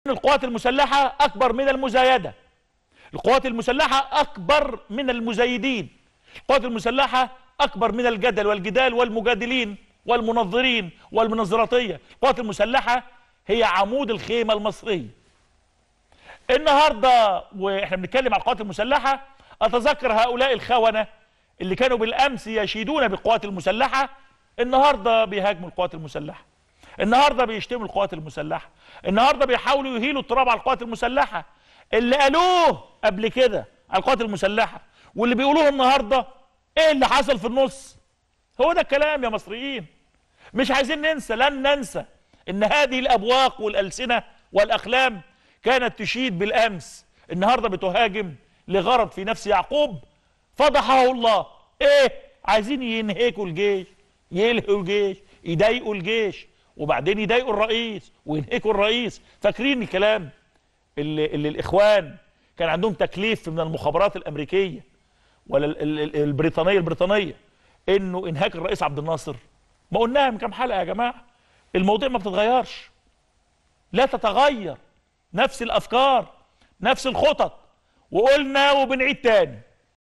القوات المسلحة أكبر من المزايدة القوات المسلحة أكبر من المزايدين القوات المسلحة أكبر من الجدل والجدال والمجادلين والمنظرين والمنظراتية القوات المسلحة هي عمود الخيمة المصرية النهاردة وإحنا بنتكلم على القوات المسلحة أتذكر هؤلاء الخونة اللي كانوا بالأمس يشيدون بالقوات المسلحة النهاردة بيهاجموا القوات المسلحة النهارده بيشتموا القوات المسلحه النهارده بيحاولوا يهيلوا التراب على القوات المسلحه اللي قالوه قبل كده على القوات المسلحه واللي بيقولوه النهارده ايه اللي حصل في النص هو ده الكلام يا مصريين مش عايزين ننسى لن ننسى ان هذه الابواق والالسنه والاقلام كانت تشيد بالامس النهارده بتهاجم لغرض في نفس يعقوب فضحه الله ايه عايزين ينهكوا الجيش يلهوا الجيش يضايقوا الجيش وبعدين يضايقوا الرئيس وينهكوا الرئيس فاكرين الكلام اللي, اللي الاخوان كان عندهم تكليف من المخابرات الامريكيه ولا ال- ال- ال- البريطانيه البريطانيه انه انهاك الرئيس عبد الناصر ما قلناها من كام حلقه يا جماعه المواضيع ما بتتغيرش لا تتغير نفس الافكار نفس الخطط وقلنا وبنعيد تاني